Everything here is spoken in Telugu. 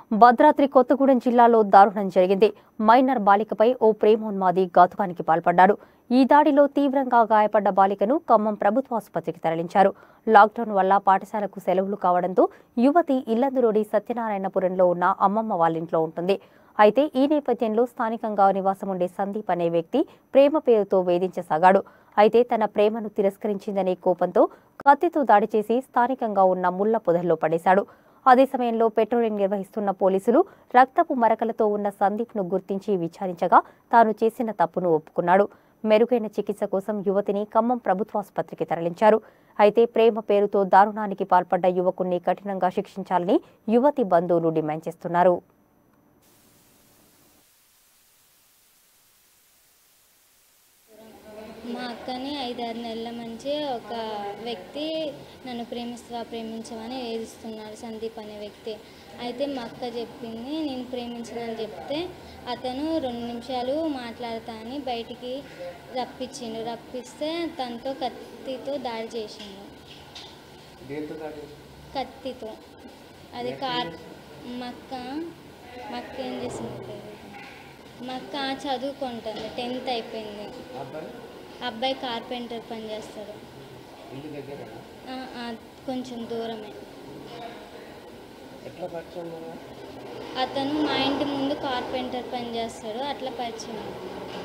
భద్రాద్రి కొత్తగూడెం జిల్లాలో దారుణం జరిగింది మైనర్ బాలికపై ఓ ప్రేమోన్మాది ఘాతుకానికి పాల్పడ్డాడు ఈ దాడిలో తీవ్రంగా గాయపడ్డ బాలికను ఖమ్మం ప్రభుత్వ ఆసుపత్రికి తరలించారు లాక్డౌన్ వల్ల పాఠశాలకు సెలవులు కావడంతో యువతి ఇల్లందులోని సత్యనారాయణపురంలో ఉన్న అమ్మమ్మ వాళ్ళింట్లో ఉంటుంది అయితే ఈ నేపథ్యంలో స్థానికంగా నివాసం ఉండే సందీప్ అనే వ్యక్తి ప్రేమ పేరుతో వేధించసాగాడు అయితే తన ప్రేమను తిరస్కరించిందనే కోపంతో కత్తితో దాడి చేసి స్థానికంగా ఉన్న ముళ్ల పొదల్లో పడేశాడు అదే సమయంలో పెట్రోలింగ్ నిర్వహిస్తున్న పోలీసులు రక్తపు మరకలతో ఉన్న సందీప్ను గుర్తించి విచారించగా తాను చేసిన తప్పును ఒప్పుకున్నాడు మెరుగైన చికిత్స కోసం యువతిని ఖమ్మం ప్రభుత్వాసుపత్రికి తరలించారు అయితే ప్రేమ పేరుతో దారుణానికి పాల్పడ్డ యువకుణ్ణి కఠినంగా శిక్షించాలని యువతి బంధువులు డిమాండ్ చేస్తున్నారు మా అక్కని ఐదారు నెలల నుంచి ఒక వ్యక్తి నన్ను ప్రేమిస్తావా ప్రేమించవని వేధిస్తున్నాడు సందీప్ అనే వ్యక్తి అయితే మా అక్క చెప్పింది నేను ప్రేమించనని చెప్తే అతను రెండు నిమిషాలు మాట్లాడతా అని బయటికి రప్పించిండు రప్పిస్తే తనతో కత్తితో దాడి చేసిండు దేంతో దాడి కత్తితో అది కార్ మక్క మక్క ఏం చేసింది తెలియదు. మక్క చదువుకుంటుంది టెన్త్ అయిపోయింది అబ్బాయి అబ్బాయి కార్పెంటర్ పని చేస్తాడు ఇంటి దగ్గర ఆ, ఆ, కొంచెం దూరమే ఎట్లా పరిచయం కదా అతను మా ఇంటి ముందు కార్పెంటర్ పని చేస్తాడు అట్లా పరిచయం